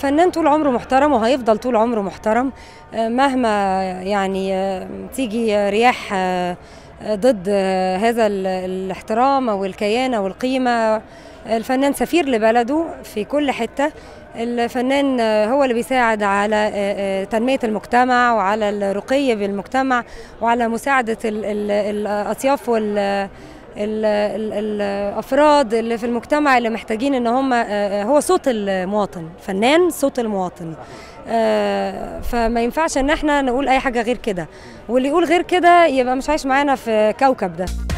الفنان طول عمره محترم وهيفضل طول عمره محترم آه، مهما يعني آه، تيجي رياح آه، آه، ضد آه، هذا ال- الاحترام او الكيانه والقيمه الفنان سفير لبلده في كل حته الفنان آه، هو اللي بيساعد على آه، آه، تنميه المجتمع وعلى الرقي بالمجتمع وعلى مساعده ال- ال- الاطياف وال ال- ال- الافراد اللي في المجتمع اللي محتاجين ان هم آه، هو صوت المواطن فنان صوت المواطن آه، فما ينفعش ان احنا نقول اي حاجه غير كده واللي يقول غير كده يبقى مش عايش معانا في كوكب ده